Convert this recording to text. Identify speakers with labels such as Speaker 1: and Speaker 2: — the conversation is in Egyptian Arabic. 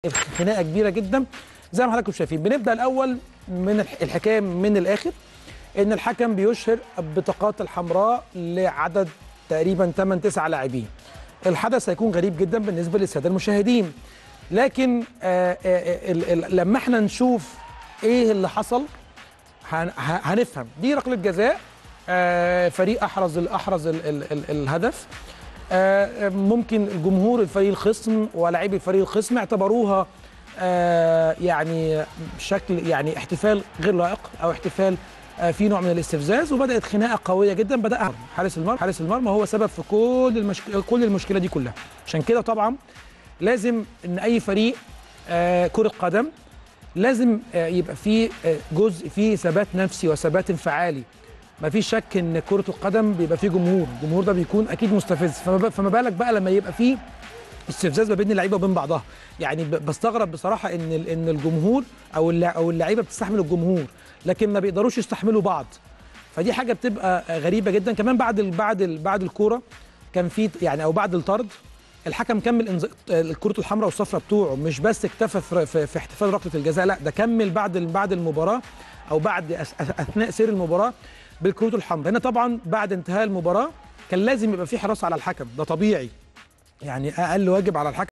Speaker 1: خناقه كبيره جدا زي ما حضراتكم شايفين بنبدا الاول من الح- الحكايه من الاخر ان الحكم بيشهر البطاقات الحمراء لعدد تقريبا 8 9 لاعبين الحدث هيكون غريب جدا بالنسبه للساده المشاهدين لكن آه آه ال- ال- لما احنا نشوف ايه اللي حصل هن- ه- هنفهم دي ركله جزاء آه، فريق احرز ال- احرز ال ال ال الهدف آه، ممكن الجمهور الفريق الخصم ولاعبي الفريق الخصم اعتبروها آه، يعني شكل يعني احتفال غير لائق او احتفال آه، في نوع من الاستفزاز وبدات خناقه قويه جدا بدا حارس المرمى حارس المرمى هو سبب في كل المشك... كل المشكله دي كلها عشان كده طبعا لازم ان اي فريق آه، كره قدم لازم آه، يبقى فيه آه، جزء فيه ثبات نفسي وثبات انفعالي ما فيش شك ان كره القدم بيبقى فيه جمهور الجمهور ده بيكون اكيد مستفز فما ب- فما بالك بقى لما يبقى فيه استفزاز ما بين اللعيبه وبين بعضها يعني ب- بستغرب بصراحه ان ال- ان الجمهور او اللع- او اللعيبه بتستحمل الجمهور لكن ما بيقدروش يستحملوا بعض فدي حاجه بتبقى آه، غريبه جدا كمان بعد ال بعد ال بعد الكوره كان في يعني او بعد الطرد الحكم كمل إنز... الكرة الحمراء والصفراء بتوعه مش بس اكتفى في, في, في احتفال ركله الجزاء لا ده كمل بعد ال- بعد المباراه او بعد أس... أس- اثناء سير المباراه بالكروت الحمراء هنا طبعا بعد انتهاء المباراه كان لازم يبقى في حراسه على الحكم ده طبيعي يعني اقل واجب على الحكم